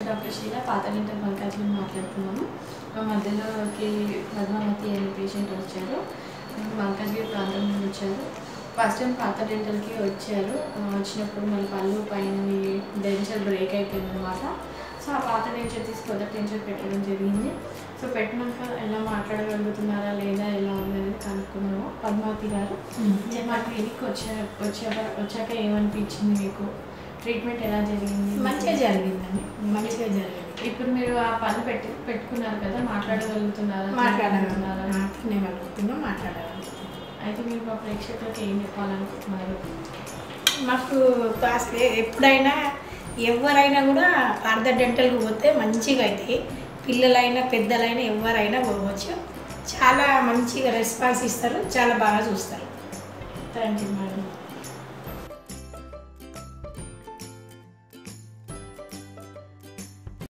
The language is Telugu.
డాక్టర్ షీలా పాత డెంటల్ మల్కాజ్లో మాట్లాడుతున్నాము మా మధ్యలోకి పద్మావతి అనే పేషెంట్ వచ్చారు మల్కాజ్గిరి ప్రాంతం నుండి వచ్చారు ఫస్ట్ టైం పాత డెంటల్కి వచ్చారు ఆ, వచ్చినప్పుడు మళ్ళీ పళ్ళు పైన డెంచర్ బ్రేక్ అయిపోయింది అనమాట సో ఆ పాత డెంచర్ తీసి కొత్త డెంచర్ పెట్టడం జరిగింది సో పెట్టినాక ఎలా మాట్లాడగలుగుతున్నారా లేదా ఎలా ఉందనేది కనుక్కున్నాము పద్మావతి గారు మా క్లినిక్ వచ్చా వచ్చాక వచ్చాక ఏమనిపించింది మీకు ట్రీట్మెంట్ ఎలా జరిగింది మంచిగా జరిగిందండి మంచిగా జరిగింది ఇప్పుడు మీరు ఆ పని పెట్టి పెట్టుకున్నారు కదా మాట్లాడగలుగుతున్నారా మాట్లాడగలుగుతున్నారా మాట్లాడగలుగుతున్నాం మాట్లాడగలుగుతున్నాం అయితే మీరు మా ప్రేక్షకులకు ఏం చెప్పాలనుకుంటున్నారు మాకు అసలు ఎప్పుడైనా ఎవరైనా కూడా అర్ధ డెంటల్కి పోతే మంచిగా అవుతాయి పిల్లలైనా పెద్దలైనా ఎవరైనా పోవచ్చు చాలా మంచిగా రెస్పాన్స్ ఇస్తారు చాలా బాగా చూస్తారు థ్యాంక్ యూ మేడం